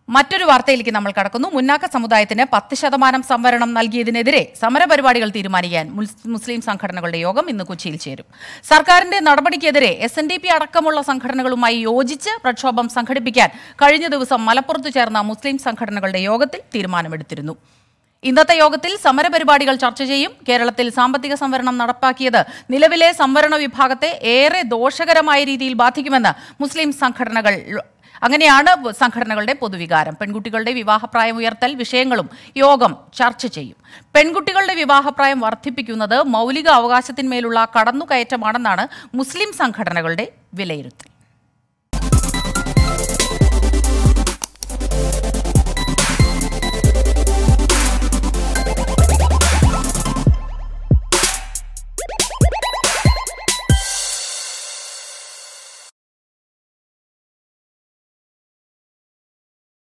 മറ്റൊരു വാർത്തയിലേക്ക് നമ്മൾ കടക്കുന്നു മുന്നാക്ക സമുദായത്തിന് പത്ത് ശതമാനം സംവരണം നൽകിയതിനെതിരെ സമരപരിപാടികൾ തീരുമാനിക്കാൻ മുസ്- മുസ്ലിം സംഘടനകളുടെ യോഗം ഇന്ന് കൊച്ചിയിൽ ചേരും സർക്കാരിന്റെ നടപടിക്കെതിരെ എസ് എൻ ഡി പി അടക്കമുള്ള സംഘടനകളുമായി യോജിച്ച് പ്രക്ഷോഭം സംഘടിപ്പിക്കാൻ കഴിഞ്ഞ ദിവസം മലപ്പുറത്ത് ചേർന്ന മുസ്ലിം സംഘടനകളുടെ യോഗത്തിൽ തീരുമാനമെടുത്തിരുന്നു ഇന്നത്തെ യോഗത്തിൽ സമരപരിപാടികൾ ചർച്ച ചെയ്യും കേരളത്തിൽ സാമ്പത്തിക സംവരണം നടപ്പാക്കിയത് നിലവിലെ സംവരണ വിഭാഗത്തെ ഏറെ ദോഷകരമായ രീതിയിൽ ബാധിക്കുമെന്ന് മുസ്ലിം സംഘടനകൾ അങ്ങനെയാണ് സംഘടനകളുടെ പൊതുവികാരം പെൺകുട്ടികളുടെ വിവാഹപ്രായം ഉയർത്തൽ വിഷയങ്ങളും യോഗം ചർച്ച ചെയ്യും പെൺകുട്ടികളുടെ വിവാഹപ്രായം വർദ്ധിപ്പിക്കുന്നത് മൗലിക അവകാശത്തിന്മേലുള്ള കടന്നുകയറ്റമാണെന്നാണ് മുസ്ലിം സംഘടനകളുടെ വിലയിരുത്തൽ